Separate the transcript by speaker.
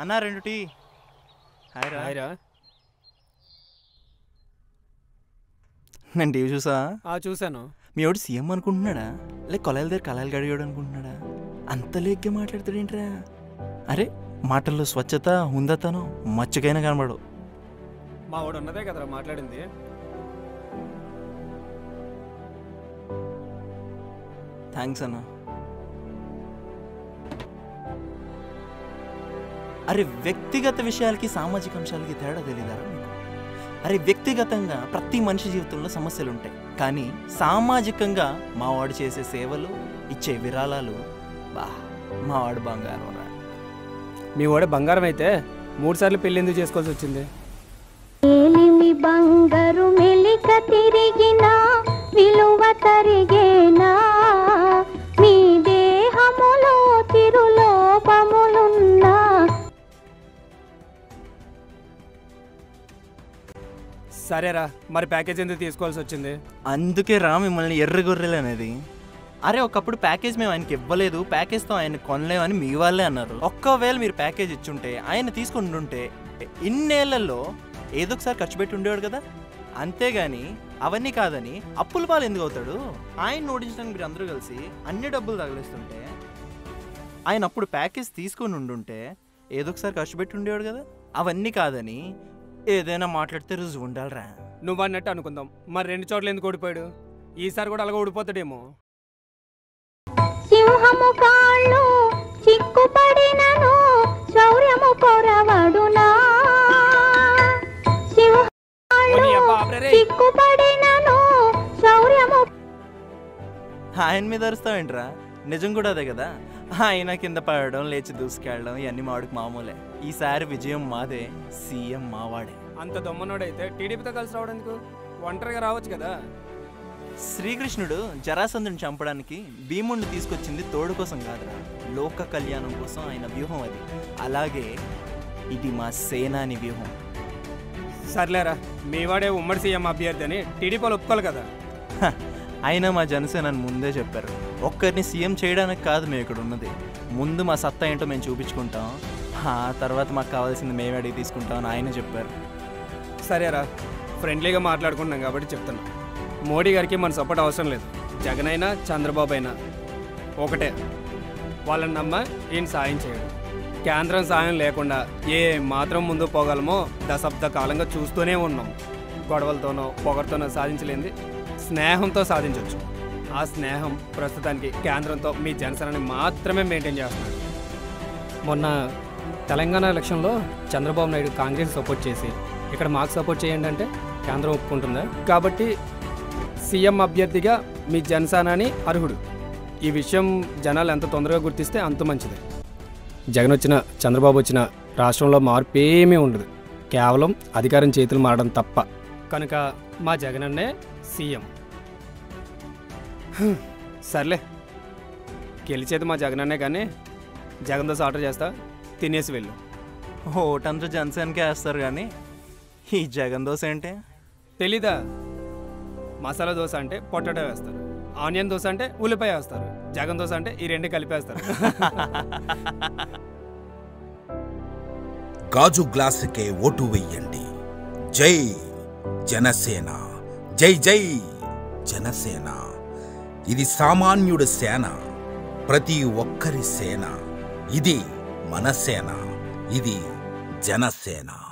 Speaker 1: అన్నా రెండు tea hi రా
Speaker 2: హాయ్రా
Speaker 1: నేను టీవీ చూసా
Speaker 2: ఆ చూశాను
Speaker 1: మీ వాడు సీఎం అనుకుంటున్నాడా లేక కొలాయిల దగ్గర కళాయిలు గడిగాడు అనుకుంటున్నాడా అంత లేగ్గా మాట్లాడుతాడేంట్రా అరే మాటల్లో స్వచ్ఛత ఉందతను మచ్చకైనా కనబడు
Speaker 2: మా వాడు ఉన్నదే కదరా మాట్లాడింది
Speaker 1: థ్యాంక్స్ అన్న అరే వ్యక్తిగత విషయాలకి సామాజిక అంశాలకి తేడా తెలియదారా మీకు అరే వ్యక్తిగతంగా ప్రతి మనిషి జీవితంలో సమస్యలు ఉంటాయి కానీ సామాజికంగా మావాడు చేసే సేవలు ఇచ్చే విరాళాలు బా మావాడు బంగారం రా
Speaker 2: మీ వాడే బంగారం అయితే మూడు సార్లు పెళ్లి ఎందుకు చేసుకోవాల్సి వచ్చింది
Speaker 3: ఏలిమి బంగారు మెలిక తిరిగిన విలువ తరిగేనా మీ దేహములో తిరులోపములున్నా
Speaker 2: సరేరా మరి ప్యాకేజ్ ఎందుకు తీసుకోవాల్సి వచ్చింది
Speaker 1: అందుకే రా మిమ్మల్ని ఎర్రగొర్రెలు అనేది అరే ఒకప్పుడు ప్యాకేజ్ మేము ఆయనకి ఇవ్వలేదు ప్యాకేజ్తో ఆయన కొనలేమని మీ వాళ్ళే అన్నారు ఒక్కవేళ మీరు ప్యాకేజ్ ఇచ్చుంటే ఆయన తీసుకుని ఉంటే ఇన్నేళ్లలో ఏదో ఒకసారి ఖర్చు పెట్టి ఉండేవాడు కదా అంతేగాని అవన్నీ కాదని అప్పుల పాలు ఎందుకు అవుతాడు ఆయన ఓడించడానికి మీరు అందరూ కలిసి అన్ని డబ్బులు తగిలిస్తుంటే ఆయన అప్పుడు ప్యాకేజ్ తీసుకొని ఉండుంటే ఏదో ఒకసారి ఖర్చు పెట్టి ఉండేవాడు కదా అవన్నీ కాదని ఏదైనా మాట్లాడితే రుజువు ఉండాలిరా
Speaker 2: నువ్వు అన్నట్టు అనుకుందాం మరి రెండు చోట్ల ఎందుకు ఓడిపోయాడు ఈసారి కూడా అలాగ ఓడిపోతాడేమో
Speaker 3: సింహము కాళ్ళు చిక్కుపడినను శౌర్యము పొరవడునా సింహాలు
Speaker 2: పోనీ అబ్బా, ఆపరే రే.
Speaker 3: చిక్కుపడినను శౌర్యము
Speaker 1: ఆయన మీద అరుస్తావేంట్రా నిజం కూడా అదే కదా ఆయన కింద పడడం లేచి దూసుకెళ్ళడం ఇవన్నీ మావాడికి మామూలే ఈసారి విజయం మాదే సీఎం మావాడే
Speaker 2: అంత దొమ్మనోడైతే టీడీపీతో కలిసి రావడానికి ఒంటరిగా రావచ్చు కదా
Speaker 1: శ్రీకృష్ణుడు జరాసంధుని చంపడానికి భీముడిని తీసుకొచ్చింది తోడు కోసం కాదురా లోక కళ్యాణం కోసం ఆయన వ్యూహం అది అలాగే ఇది మా సేనాని వ్యూహం
Speaker 2: సర్లేరా మీ వాడే ఉమ్మడి సీఎం అభ్యర్థి అని టీడీపీ వాళ్ళు ఒప్పుకోవాలి కదా
Speaker 1: హ, అయినా మా జనసేన ముందే చెప్పారు ఒక్కరిని సీఎం చేయడానికి కాదు మేము ఇక్కడ ఉన్నది ముందు మా సత్తా ఏంటో మేము చూపించుకుంటాం ఆ తర్వాత మాకు కావాల్సింది మేమే అడిగి తీసుకుంటాం అని ఆయన చెప్పారు
Speaker 2: సరేరా ఫ్రెండ్లీగా మాట్లాడుకుంటున్నాం కాబట్టి చెప్తున్నా మోడీ గారికి మన సపోర్ట్ అవసరం లేదు జగన్ అయినా చంద్రబాబు అయినా ఒకటే వాళ్ళని నమ్మ ఈయన సాయం చేయడు కేంద్రం సాయం లేకుండా ఏ మాత్రం ముందు పోగలమో దశాబ్ద కాలంగా చూస్తూనే ఉన్నాం గొడవలతోనో పొగరతోనో సాధించలేంది స్నేహంతో సాధించవచ్చు ఆ స్నేహం ప్రస్తుతానికి కేంద్రంతో మీ జనసేనని మాత్రమే మెయింటైన్ చేస్తున్నాడు మొన్న తెలంగాణ ఎలక్షన్లో చంద్రబాబు నాయుడు కాంగ్రెస్ సపోర్ట్ చేసి ఇక్కడ మాకు సపోర్ట్ చేయండి అంటే కేంద్రం ఒప్పుకుంటుందా కాబట్టి సీఎం అభ్యర్థిగా మీ జనసేనాని అర్హుడు ఈ విషయం జనాలు ఎంత తొందరగా గుర్తిస్తే అంత మంచిది జగన్ వచ్చిన చంద్రబాబు వచ్చిన రాష్ట్రంలో మార్పు ఏమీ ఉండదు కేవలం అధికారం చేతులు మారడం తప్ప కనుక మా జగన్ అన్నే సీఎం హ్మ్, సర్లే గెలిచేది మా జగన్ అన్నే కానీ జగన్ దోశ ఆర్డర్ చేస్తా తినేసి వెళ్ళు
Speaker 1: ఓటంతా జనసేనకే వేస్తారు కానీ ఈ జగన్ దోశ ఏంటి
Speaker 2: తెలీదా మసాలా దోశ అంటే పొటాటో వేస్తారు ఆనియన్ దోశ అంటే ఉల్లిపాయ వేస్తారు జగన్ దోశ అంటే ఈ రెండు కలిపేస్తారు
Speaker 4: గాజు గ్లాసుకే ఓటు వెయ్యండి జై జనసేన జై జై జనసేన ఇది సామాన్యుడి సేన ప్రతి ఒక్కరి సేన ఇది మన సేన ఇది జనసేన